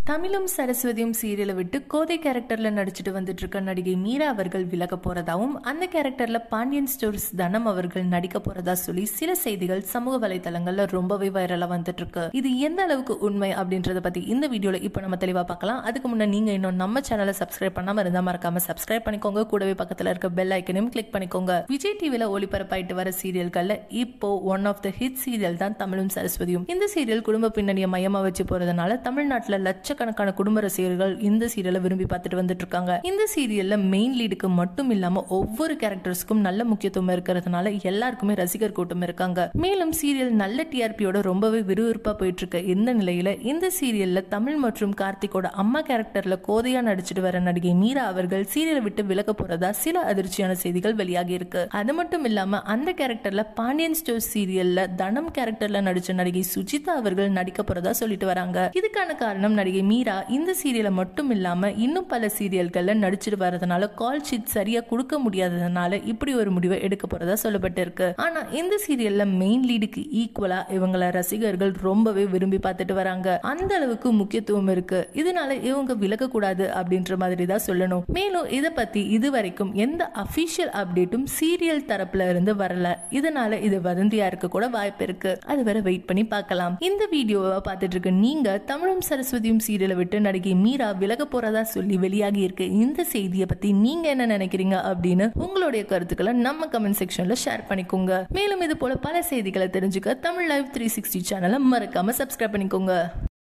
தமிழும் சரஸ்வதியும் சீரியலை விட்டு கோதை கேரக்டர்ல நடிச்சிட்டு வந்துட்டு இருக்க நடிகை மீரா அவர்கள் விலக போறதாவும் அந்த கேரக்டர்ல பாண்டியன் ஸ்டோர்ஸ் தனம் அவர்கள் நடிக்க போறதா சொல்லி சில செய்திகள் சமூக வலைதளங்கள்ல ரொம்பவே வைரலா வந்துட்டு இருக்கு இது எந்த அளவுக்கு உண்மை அப்படின்றத பத்தி இந்த வீடியோல இப்ப நம்ம தெளிவா பார்க்கலாம் அதுக்கு முன்ன நீங்க இன்னும் நம்ம சேனலை சப்ஸ்கிரைப் பண்ணாம இருந்தா மறக்காம சப்ஸ்கிரைப் பண்ணிக்கோங்க கூடவே பக்கத்துல இருக்க பெல் ஐக்கனையும் கிளிக் பண்ணிக்கோங்க விஜய் டிவில ஒளிபரப்பாயிட்டு வர சீரியல்கள்ல இப்போ one of the hit serial தான் தமிழும் சரஸ்வதியும் இந்த சீரியல் குடும்ப பின்னணியை மையமா வச்சு போறதுனால தமிழ்நாட்டுல லட்சக்கணக்கான குடும்ப ரசிகர்கள் இந்த சீரியலை விரும்பி பார்த்துட்டு வந்துட்டு இருக்காங்க இந்த சீரியல்ல மெயின் லீடுக்கு மட்டும் இல்லாம ஒவ்வொரு கேரக்டர்ஸ்க்கும் நல்ல முக்கியத்துவம் இருக்கிறதுனால எல்லாருக்குமே ரசிகர் கூட்டம் இருக்காங்க மேலும் சீரியல் நல்ல டிஆர்பியோட ரொம்பவே விறுவிறுப்பா போயிட்டு இருக்க இந்த நிலையில இந்த சீரியல்ல தமிழ் மற்றும் கார்த்திகோட அம்மா கேரக்டர்ல கோதையா நடிச்சிட்டு வர நடிகை மீரா அவர்கள் சீரியலை விட்டு விலக போறதா சில அதிர்ச்சியான செய்திகள் வெளியாகி இருக்கு அது மட்டும் இல்லாம அந்த கேரக்டர்ல பாண்டியன் ஸ்டோர் சீரியல்ல தனம் கேரக்டர்ல நடிச்ச நடிகை சுஜிதா அவர்கள் நடிக்க போறதா சொல்லிட்டு வராங்க இதுக்கான காரணம் நடிகை மீரா இந்த சீரியலை மட்டும் இல்லாம இன்னும் பல சீரியல்கள்ல நடிச்சிட்டு வரதுனால கால் ஷீட் சரியா கொடுக்க முடியாததுனால இப்படி ஒரு முடிவை எடுக்க போறதா சொல்லப்பட்டு இருக்கு ஆனா இந்த சீரியல்ல மெயின் லீடுக்கு ஈக்குவலா இவங்கள ரசிகர்கள் ரொம்பவே விரும்பி பார்த்துட்டு வராங்க அந்த அளவுக்கு முக்கியத்துவம் இருக்கு இதனால இவங்க விலக கூடாது அப்படின்ற மாதிரி தான் சொல்லணும் மேலும் இதை பத்தி இதுவரைக்கும் எந்த அபிஷியல் அப்டேட்டும் சீரியல் தரப்புல இருந்து வரல இதனால இது வதந்தியா இருக்க கூட வாய்ப்பு இருக்கு அது வரை வெயிட் பண்ணி பார்க்கலாம் இந்த வீடியோவை பார்த்துட்டு இருக்க நீங்க தமிழும் சரஸ்வதியும் சீரியலை விட்டு நடிகை மீரா விலக போறதா சொல்லி வெளியாகி இருக்க இந்த செய்தியை பத்தி நீங்க என்ன நினைக்கிறீங்க அப்படின்னு உங்களுடைய கருத்துக்களை நம்ம கமெண்ட் செக்ஷன்ல ஷேர் பண்ணிக்கோங்க மேலும் இது போல பல செய்திகளை தெரிஞ்சுக்க தமிழ் லைவ் த்ரீ சிக்ஸ்டி சேனலை மறக்காம சப்ஸ்கிரைப் பண்ணிக்கோங்க